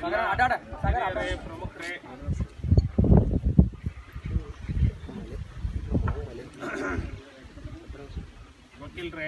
ಹಿರಿಯರೇ, ಪ್ರಮುಖರೇ ವಕೀಲರೇ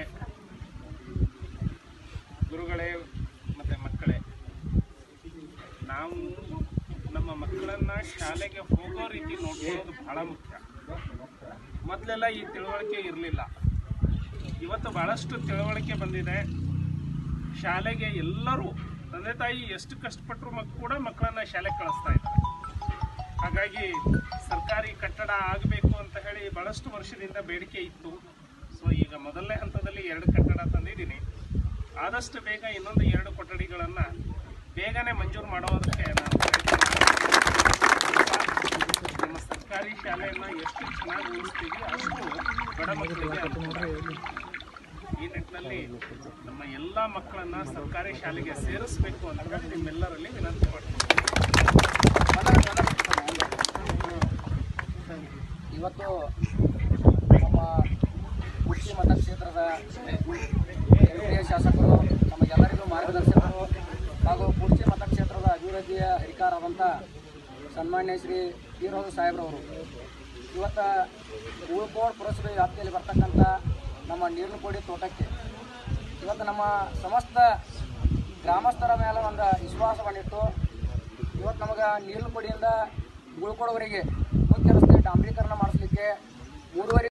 ಗುರುಗಳೇ ಮತ್ತೆ ಮಕ್ಕಳೇ ನಾವು ನಮ್ಮ ಮಕ್ಕಳನ್ನ ಶಾಲೆಗೆ ಹೋಗೋ ರೀತಿ ನೋಡ್ಕೊಳ್ಳೋದು ಬಹಳ ಮುಖ್ಯ ಮೊದಲೆಲ್ಲ ಈ ತಿಳುವಳಿಕೆ ಇರಲಿಲ್ಲ ಇವತ್ತು ಬಹಳಷ್ಟು ತಿಳುವಳಿಕೆ ಬಂದಿದೆ ಶಾಲೆಗೆ ಎಲ್ಲರೂ ತಂದೆ ತಾಯಿ ಎಷ್ಟು ಕಷ್ಟಪಟ್ಟರು ಮಕ್ ಕೂಡ ಮಕ್ಕಳನ್ನ ಶಾಲೆಗೆ ಕಳಿಸ್ತಾ ಇದ್ದಾರೆ ಹಾಗಾಗಿ ಸರ್ಕಾರಿ ಕಟ್ಟಡ ಆಗಬೇಕು ಅಂತ ಹೇಳಿ ಬಹಳಷ್ಟು ವರ್ಷದಿಂದ ಬೇಡಿಕೆ ಇತ್ತು ಸೊ ಈಗ ಮೊದಲನೇ ಹಂತದಲ್ಲಿ ಎರಡು ಕಟ್ಟಡ ತಂದಿದ್ದೀನಿ ಆದಷ್ಟು ಬೇಗ ಇನ್ನೊಂದು ಎರಡು ಕೊಠಡಿಗಳನ್ನು ಬೇಗನೆ ಮಂಜೂರು ಮಾಡೋದಕ್ಕೆ ನಾನು ಪ್ರಯತ್ನ ಮಾಡ್ತೀನಿ. ನಮ್ಮ ಸರ್ಕಾರಿ ಶಾಲೆಯನ್ನು ಎಷ್ಟು ಚೆನ್ನಾಗಿ ಉಳಿಸ್ತೀವಿ ಅಷ್ಟು ಬಡ ಮಕ್ಕಳಿಗೆ ಅನುಕೂಲ ಆಗುತ್ತೆ. ಈ ನಿಟ್ಟಿನಲ್ಲಿ ನಮ್ಮ ಎಲ್ಲ ಮಕ್ಕಳನ್ನ ಸರ್ಕಾರಿ ಶಾಲೆಗೆ ಸೇರಿಸಬೇಕು ಅಂತ ಹೇಳಿ ನಿಮ್ಮೆಲ್ಲರಲ್ಲಿ ವಿನಂತಿ ಮಾಡ್ತೀನಿ ಇವತ್ತು ನಮ್ಮ ಕುರ್ಚಿ ಮತಕ್ಷೇತ್ರದ ಹಿರಿಯ ಶಾಸಕರು ನಮಗೆಲ್ಲರಿಗೂ ಮಾರ್ಗದರ್ಶಕರು ಹಾಗೂ ಕುರ್ಚಿ ಮತಕ್ಷೇತ್ರದ ಅಭಿವೃದ್ಧಿಯ ಹರಿಕಾರರಾದಂಥ ಸನ್ಮಾನ್ಯ ಶ್ರೀ ವೀರಹೋದ ಸಾಹೇಬ್ರವರು ಇವತ್ತು ಉಳ್ಕೋಡ್ ಪುರಸಭೆ ವ್ಯಾಪ್ತಿಯಲ್ಲಿ ಬರ್ತಕ್ಕಂಥ ನಮ್ಮ ನೀರ್ನಕೋಡಿ ತೋಟಕ್ಕೆ ಇವತ್ತು ನಮ್ಮ ಸಮಸ್ತ ಗ್ರಾಮಸ್ಥರ ಮೇಲೆ ಒಂದು ವಿಶ್ವಾಸವನ್ನಿಟ್ಟು ಇವತ್ತು ನಮಗೆ ನೀರ್ನಕೋಡಿಯಿಂದ ಉಳ್ಕೊಡೋವರೆಗೆ ಮುಖ್ಯ ರಸ್ತೆ ಡಾಂಬರೀಕರಣ ಮಾಡಿಸ್ಲಿಕ್ಕೆ ಮೂರುವರೆ